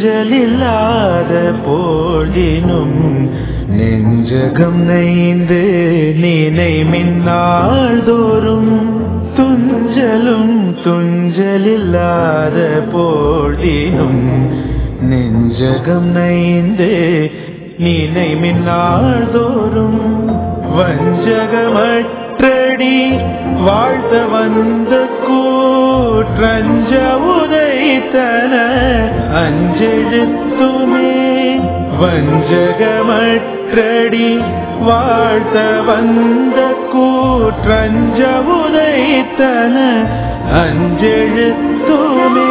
துஞ்சலில்லாத போதினும் நெஞ்சகம் நைந்து நினை மின்னாள் தோறும் துஞ்சலும் துஞ்சலில்லாத போதினும் நெஞ்சகம் நைந்து நினை மின்னாள் தோறும் வஞ்சகமற்றடி வாழ்த்த வந்த கூற்றஞ்ச உதைத்தன அஞ்செழுத்துமே வஞ்சகமற்றடி வாழ்த்த வந்த கூற்றஞ்ச உதைத்தன அஞ்செழுத்துமே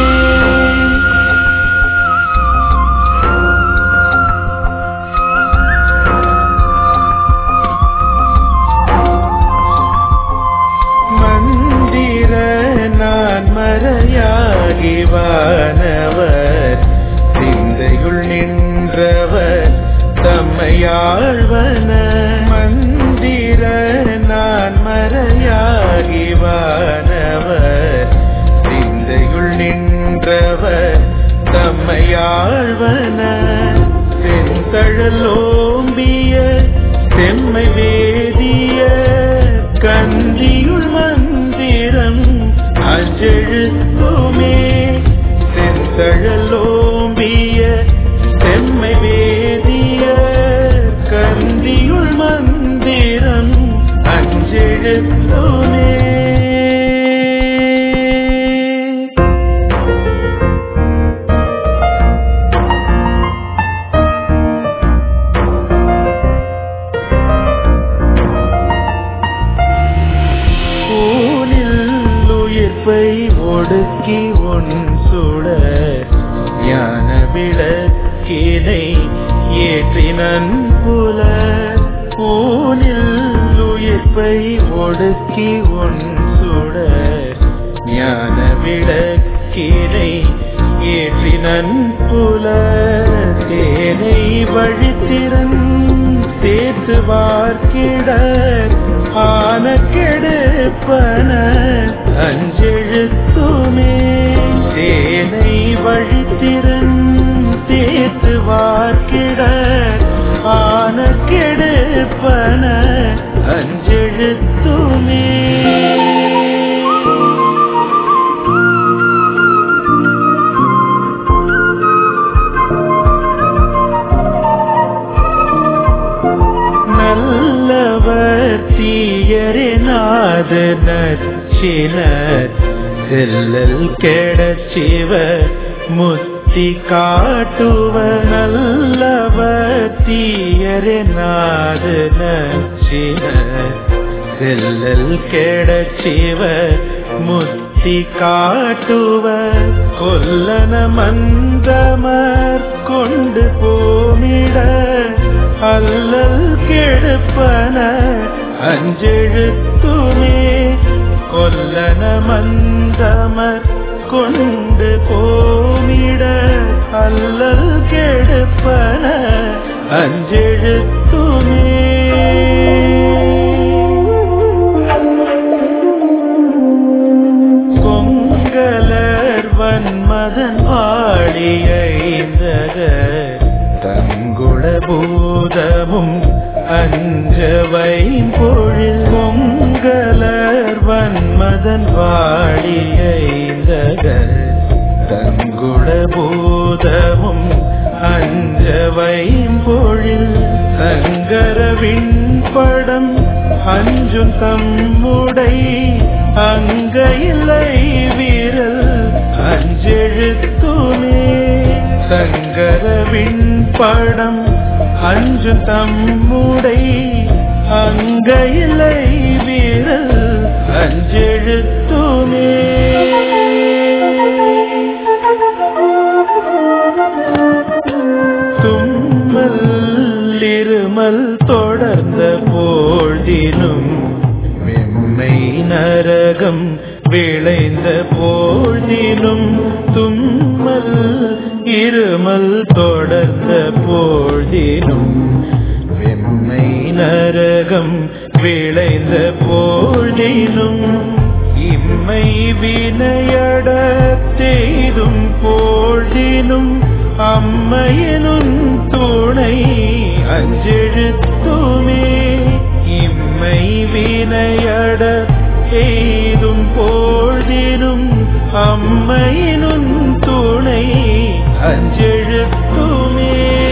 மந்திர நான் மறையாகி வானவர் சிந்தையுள் நின்றவர் தம்மையாழ்வன மந்திர நான் மறையாகி வானவர் சிந்தையுள் நின்றவர் தம்மையாழ்வன செந்தழலோம்பிய செம்மை வேதிய கந்தியுள் மந்திரம் அஞ்செழுத்துமே செந்தழலோம்பிய செம்மை வேதிய கந்தியுள் மந்திரம் அஞ்செழுத்துமே ஊனில் உயிர்ப்பை ஒடுக்கி உன் சுட ஞான விளக்கினை ஏற்றினன் புல ஊனில் உயிர்ப்பை ஒடுக்கி உன் சுட ஞான விளக்கினை ஏற்றினன் புல தேனை வழித்திறன் சேர்த்து பார்க்கிட ஆன கெடுப்பன அஞ்செழுத்துமே தேனை வழித்திறன் சேர்த்து பார்க்கிட ஆன கெடுப்பன அஞ்செழுத்துமே நல்லவர் தீயரினாத நச்சினர் செல்லல் கெடச்சிவ முத்தி காட்டுவ நல்லவர் தீயரினாத நச்சினர் செல்லல் கெடச்சிவ முத்தி காட்டுவ கொல்லன மந்தமர் கொண்டு போமிட அல்லல் கெடுப்பன அஞ்செழுத்துமே கொல்லன மந்தமர் கொண்டு போமிட அல்லல் கெடுப்பன அஞ்செழுத்துமே கொங்கலர் வன்மதன் ஆடியைந்தகர் தங்குள பூதமும் அஞ்சவை பொழில் கொங்கலர் வன்மதன் வாடியைந்தகர் தங்குள பூதமும் அஞ்சவை பொழில் சங்கரவின் படம் அஞ்சும் தம்முடை அங்க இல்லை வீரல் அஞ்செழுத்துமே சங்கரவின் படம் அஞ்சு தம்முடை அங்க இல்லை வீரல் அஞ்செழுத்துமே தும்மல் இருமல் தொடர்ந்த போழ்தினும் வெம்மை நரகம் விளைந்த போழ்தினும் தும்மல் இருமல் தொடர்ந்த போழ்தினும் வெம்மை நரகம் விளைந்த போழ்தினும் இம்மை வினையட தேதும் போழ்தினும் அம்மையனும் துணை அஞ்செழுத்துமே இம்மை வினையட எய்தும் போழ்தினும் அம்மையினும் துணை அஞ்செழுத்துமே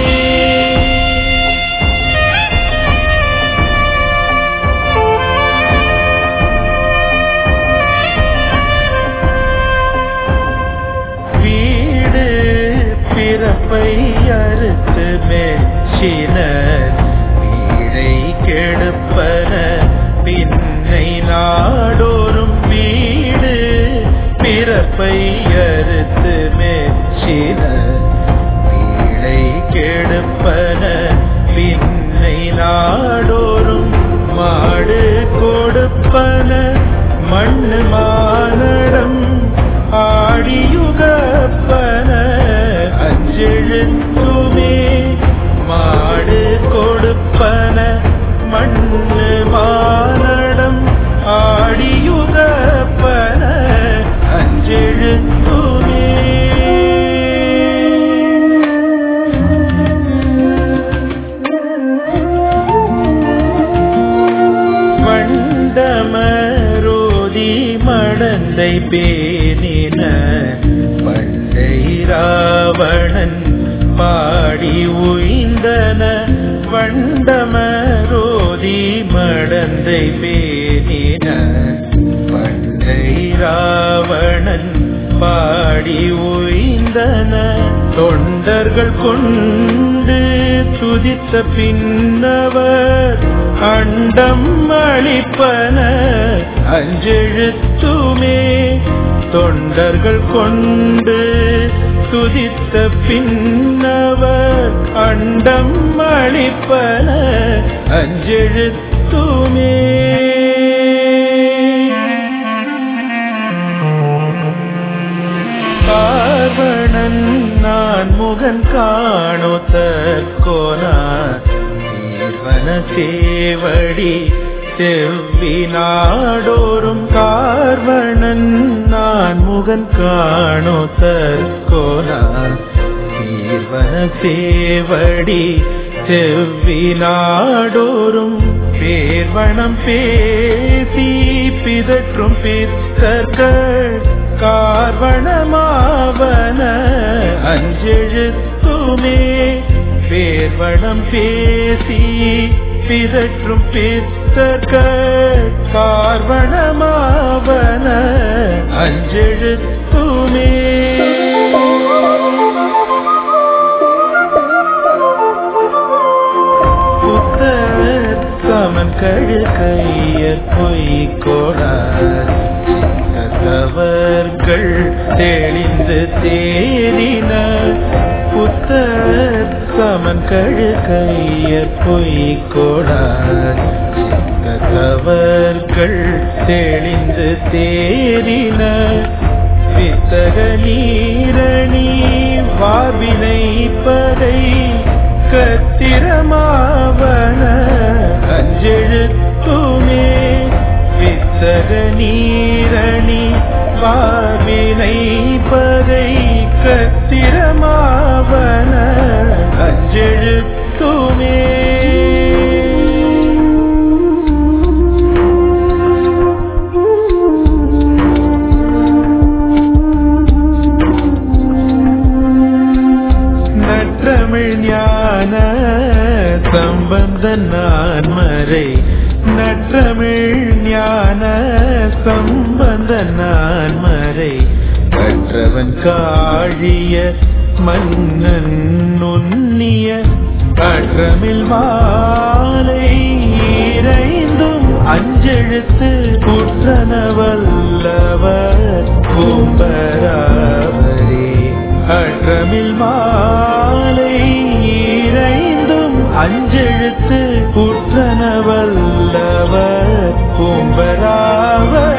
வீடு பிறப்பை அறுத்து மெச்சினர் வீடை கெடுப்பன பின்னை நாடோறும் வீடு பிறப்பை அறுத்து மெச்சினர் வீடை கெடுப்பன பின்னை நாடோறும் மாடு கொடுப்பன மண்ணு மானடம் ஆடியுகப்பன அஞ்செழுத்துமே மாடு கொடுப்பன மண்ணு மானடம் ஆடியுகப்பன அஞ்செழுத்துமே வண்டமரோதி மடந்தை பேனின பண்டை ராவணன் பாடி உய்ந்தன வண்டமரோதி மடந்தை பேனின பண்டை ராவணன் பாடி உய்ந்தன தொண்டர்கள் கொண்டு துதித்த பின்னவர் அண்டம் அளிப்பன அஞ்செழுத்துமே தொண்டர்கள் கொண்டு துதித்த பின்னவர் அண்டம் அளிப்பன அஞ்செழுத்துமே பார்வணன் நான் முகன் காணோ தற்கோனார் தீர்வன சேவடி செவ்வி நாடோறும் கார்வணன் நான் முகன் காணோ தற்கோனார் தீர்வன சேவடி செவ்வி நாடோறும் பேர்வனம் பேசி பிதற்றும் பித்தர்கள் கார்வணமாவன அஞ்செழுத்துமே பேர்வனம் பேசி பிதற்றும் பித்தர்கள் கார்வணமாவன அஞ்செழுத்துமே புத்தர் சமன் கழுகையர் பொய்கோடார் கதவர்கள் தெளிந்து தேடின புத்தர் சமன் கழுகையர் பொய்கோடார் கதவர்கள் தெளிந்து தேடின வித்தக நீரணி வாவினை படை கத்திரமாவன அஞ்செழுத்துமே வித்தக நீரணி வாவினை பதை கத்திரமாவன அஞ்செழுத்துமே நற்றமிழ் ஞான சம்பந்த நான் மறை நற்றமிழ் ஞான சம்பந்த நான் மறை கற்றவன் காழிய மன்னன் நுண்ணிய அற்றமில் மாலை இறைந்தும் அஞ்செழுத்து குற்றனவல்லவர் கும்பராவரே அற்றமில் மாலை இறைந்தும் அஞ்செழுத்து குற்றனவல்லவர் கும்பராவரே